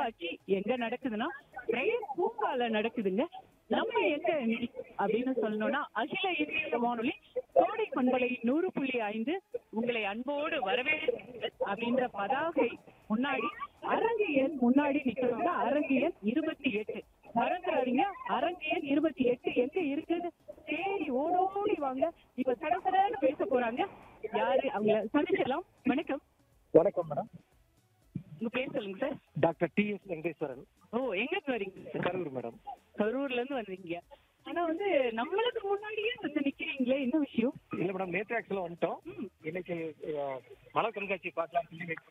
கண்காட்சி எங்க நடக்குதுன்னா பிரேம் பூங்கால நடக்குதுங்க நம்ம எங்க அப்படின்னு சொல்லணும்னா அகில இந்திய வானொலி கோடை பண்பலை நூறு புள்ளி ஐந்து உங்களை அன்போடு வரவேற்கிறது அப்படின்ற பதாகை முன்னாடி அரங்கு எண் முன்னாடி நிக்கிறவங்க அரங்கு எண் இருபத்தி எட்டு மறந்துடாதீங்க அரங்கு எண் இருபத்தி எட்டு எங்க இருக்குன்னு தேடி ஓடோடி வாங்க இப்ப சடசடன்னு பேச போறாங்க யாரு அவங்கள சந்திச்சிடலாம் வணக்கம் வணக்கம் மேடம் உங்க பேர் சொல்லுங்க sir doctor T S Venkateswaran ஓ எங்க இருந்து வரீங்க சார் கரூர் மேடம் கரூர்ல இருந்து வந்தீங்க ஆனா வந்து நம்மளுக்கு முன்னாடியே வந்து நிக்கிறீங்களே என்ன விஷயம் இல்ல மேடம் நேற்று ஆக்சுவலா வந்துட்டோம் இன்னைக்கு அஹ், மலர் கண்காட்சி பார்க்கலாம் சொல்லி வெயிட்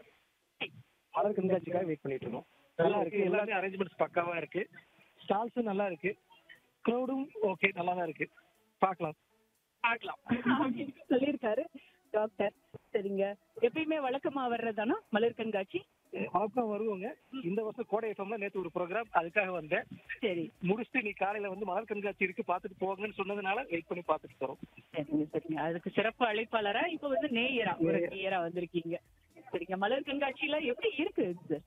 மலர் கண்காட்சிக்காக வெயிட் பண்ணிட்டு இருக்கோம் நல்லா இருக்கு எல்லாமே அரேஞ்ச்மெண்ட்ஸ் பக்காவா இருக்கு ஸ்டால்ஸும் நல்லா இருக்கு க்ரௌடும் ஓகே நல்லா தான் இருக்கு பார்க்கலாம் பார்க்கலாம் அப்படின்னு சொல்லியிருக்காரு டாக்டர் சரிங்க எப்பயுமே வழக்கமா வர்றதானா மலர் கண்காட்சி வழக்கம் வருவாங்க இந்த வருஷம் கோடை எஃப்எம்ல நேற்று ஒரு ப்ரோக்ராம் அதுக்காக வந்தேன் சரி முடிச்சுட்டு நீ காலையில வந்து மலர் கண்காட்சி இருக்கு பார்த்துட்டு போங்கன்னு சொன்னதுனால வெயிட் பண்ணி பார்த்துட்டு போறோம் சரிங்க சரிங்க அதுக்கு சிறப்பு அழைப்பாளரா இப்ப வந்து நேயரா ஒரு நேயரா வந்திருக்கீங்க சரிங்க மலர் கண்காட்சியில எப்படி இருக்கு சார்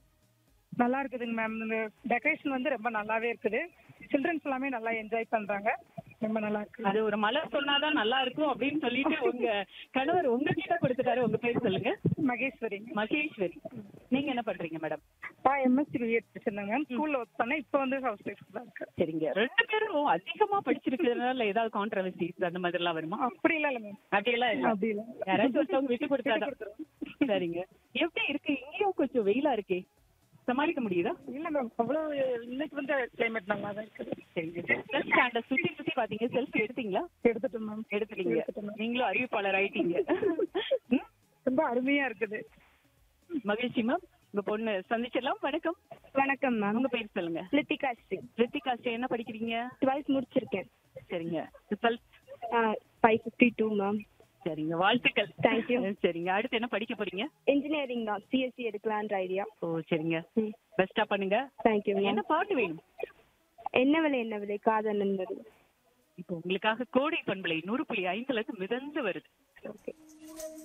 நல்லா இருக்குதுங்க மேம் இந்த டெக்கரேஷன் வந்து ரொம்ப நல்லாவே இருக்குது சில்ட்ரன்ஸ் எல்லாமே நல்லா என்ஜாய் பண்றாங்க ரொம்ப நல்லா இருக்கு அது ஒரு மலர் சொன்னாதான் நல்லா இருக்கும் அப்படின்னு சொல்லிட்டு உங்க கணவர் உங்ககிட்ட கொடுத்துட்டாரு உங்க பேர் சொல்லுங்க மகேஸ்வரி மகேஸ்வரி நீங்க என்ன பண்றீங்க மேடம் நான் எம்எஸ்சி பிஎட் படிச்சிருந்தேங்க மேம் ஸ்கூல்ல ஒர்க் பண்ணேன் இப்போ வந்து ஹவுஸ் ஒய்ஃப் தான் இருக்கு சரிங்க ரெண்டு பேரும் அதிகமா படிச்சிருக்கிறதுனால ஏதாவது கான்ட்ரவர்சிஸ் அந்த மாதிரி எல்லாம் வருமா அப்படி இல்ல மேம் அப்படியெல்லாம் இல்ல அப்படி இல்ல யாராச்சும் ஒருத்தவங்க விட்டு கொடுத்தாதான் சரிங்க எப்படி இருக்கு இங்கேயும் கொஞ்சம் வெயிலா இருக்கே சமாளிக்க முடியுதா இல்ல மேம் அவ்வளவு இன்னைக்கு வந்து கிளைமேட் நல்லா தான் இருக்குது சரிங்க செல்ஃப் ஸ்டாண்டர்ட் சுத்தி சுத்தி பாத்தீங்க செல்ஃபி எடுத்தீங்களா எடுத்துட்டோம் மேம் எடுத்துட்டீங்க எடுத்துட்டேன் ma'am. நீங்களும் அறிவிப்பாளர் ஆயிட்டீங்க ம்? ரொம்ப அருமையா இருக்குது மகிழ்ச்சி மேம் உங்க பொண்ணு சந்திச்சிடலாம் வணக்கம் வணக்கம் மேம் உங்க பேர் சொல்லுங்க லித்திகா ஸ்ரீ ரித்திகா ஸ்ரீ என்ன படிக்கிறீங்க டுவெல்த் முடிச்சிருக்கேன் சரிங்க result five fifty two ma'am சரிங்க வாழ்த்துக்கள் Thank you. சரிங்க அடுத்து என்ன படிக்க போறீங்க இன்ஜினியரிங் தான் சிஎஸ்சி எடுக்கலான்ற ஐடியா ஓ சரிங்க ம் பெஸ்டா பண்ணுங்க தேங்க்யூ மேம் என்ன பாட்டு வேணும் என்ன விலை என்ன விலை காதல் என்பது இப்போ உங்களுக்காக கோடை பண்பலை நூறு புள்ளி ஐந்துல இருந்து மிதந்து வருது ஓகே